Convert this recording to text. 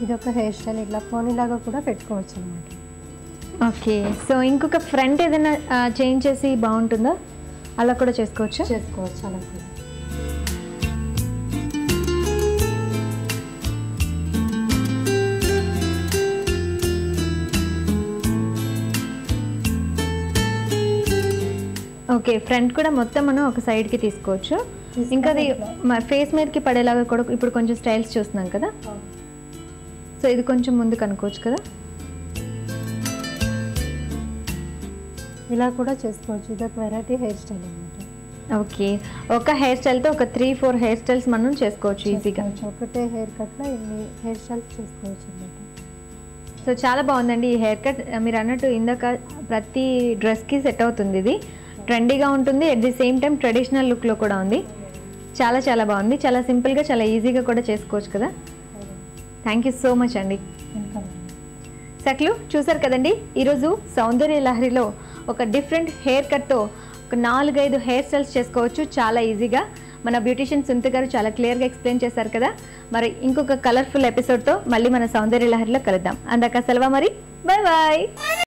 ఇది ఒక hair style ఇట్లా పోనీ లాగా కూడా పెట్టుకోవచ్చు అనమాట ఓకే సో ఇంకొక ఫ్రంట్ ఏదైనా చేంజ్ చేసి బాగుంటుందా అలా కూడా చేసుకోవచ్చు చేసుకోవచ్చు అలా కూడా ఓకే ఫ్రంట్ కూడా మొత్తం మనం ఒక సైడ్కి తీసుకోవచ్చు ఇంకా అది ఫేస్ మీదకి పడేలాగా కూడా ఇప్పుడు కొంచెం స్టైల్స్ చూస్తున్నాం కదా సో ఇది కొంచెం ముందు కనుక్కోవచ్చు కదా ఇలా కూడా చేసుకోవచ్చు ఇది ఒక వెరైటీ హెయిర్ స్టైల్ అనమాట ఓకే ఒక హెయిర్ స్టైల్తో ఒక త్రీ ఫోర్ హెయిర్ స్టైల్స్ మనం చేసుకోవచ్చు ఈజీగా చేసుకోవచ్చు. ఒకటే హెయిర్ కట్లో ఇన్ని హెయిర్ స్టైల్స్ చేసుకోవచ్చు అనమాట సో చాలా బాగుందండి ఈ హెయిర్ కట్ మీరు అన్నట్టు ఇందాక ప్రతి డ్రెస్కి సెట్ అవుతుంది ఇది ట్రెండీగా ఉంటుంది at the same time traditional లుక్లో కూడా ఉంది చాలా చాలా బాగుంది చాలా సింపుల్గా చాలా ఈజీగా కూడా చేసుకోవచ్చు కదా థ్యాంక్ యూ సో మచ్ అండి వెల్కమ్ సక్లు చూసారు కదండి ఈరోజు సౌందర్య లహరిలో ఒక డిఫరెంట్ హెయిర్ కట్తో ఒక నాలుగైదు హెయిర్ స్టైల్స్ చేసుకోవచ్చు చాలా ఈజీగా మన బ్యూటిషియన్ సునీత గారు చాలా క్లియర్గా ఎక్స్ప్లెయిన్ చేశారు కదా మరి ఇంకొక కలర్ఫుల్ ఎపిసోడ్తో మళ్ళీ మన సౌందర్య లహరిలో కలుద్దాం అందాక సెలవు మరి బాయ్ బాయ్